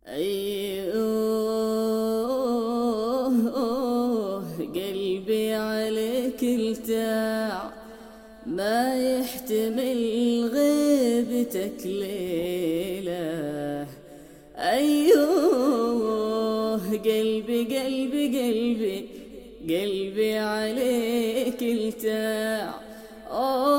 أيوه قلبي عليك التاع ما يحتمل غيبتك ليلة أيوه قلبي قلبي قلبي قلبي عليك التاع أوه